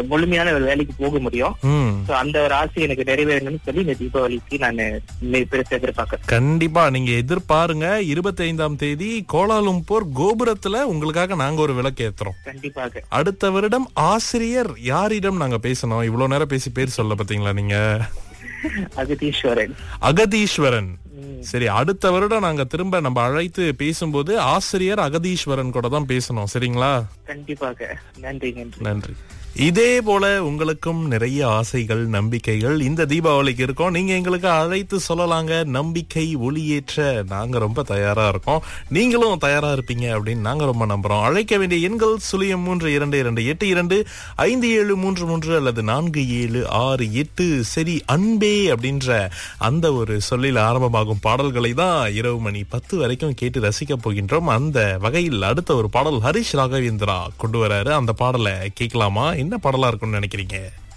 முழுமையான ஒரு வேலைக்கு போக முடியும் ம் சோ அந்த ஒரு ஆசை எனக்கு நிறைவேறணும்னு சொல்லி இந்த தீபாவளிக்கு நான் பெருசா எதிர்பார்க்கறேன் கண்டிப்பா நீங்க எதிர்பாருங்க இருபத்தி ஐந்தாம் தேதி கோலாலும்பூர் கோபுரத்துல உங்களுக்காக நாங்க ஒரு விளக்கு ஏத்துறோம் கண்டிப்பாக அடுத்த வருடம் ஆசிரியர் யாரிடம் நாங்க பேசணும் இவ்வளவு நேரம் பேசி பேர் சொல்ல பாத்தீங்களா நீங்க அகதீஸ்வரன் அகதீஸ்வரன் ம், சரி அடுத்த வருடம் நாங்க திரும்ப நம்ம அழைத்து பேசும்போது ஆசிரியர் அகதீஸ்வரன் கூட தான் பேசணும் சரிங்களா கண்டிப்பாக நன்றி நன்றி நன்றி இதே போல உங்களுக்கும் நிறைய ஆசைகள் நம்பிக்கைகள் இந்த தீபாவளிக்கு இருக்கும் நீங்க எங்களுக்கு அழைத்து சொல்லலாங்க நம்பிக்கை ஒளியேற்ற நாங்க ரொம்ப தயாரா இருக்கோம் நீங்களும் தயாரா இருப்பீங்க அப்படின்னு நாங்க ரொம்ப நம்புறோம் அழைக்க வேண்டிய எண்கள் சுழியம் மூன்று இரண்டு இரண்டு எட்டு இரண்டு ஐந்து ஏழு மூன்று மூன்று அல்லது நான்கு ஏழு ஆறு எட்டு சரி அன்பே அப்படின்ற அந்த ஒரு சொல்லில் ஆரம்பமாகும் பாடல்களை தான் இரவு மணி பத்து வரைக்கும் கேட்டு ரசிக்க போகின்றோம் அந்த வகையில் அடுத்த ஒரு பாடல் ஹரிஷ் ராகவேந்திரா கொண்டு வராரு அந்த பாடலை கேட்கலாமா என்ன பாடலா இருக்கும்னு நினைக்கிறீங்க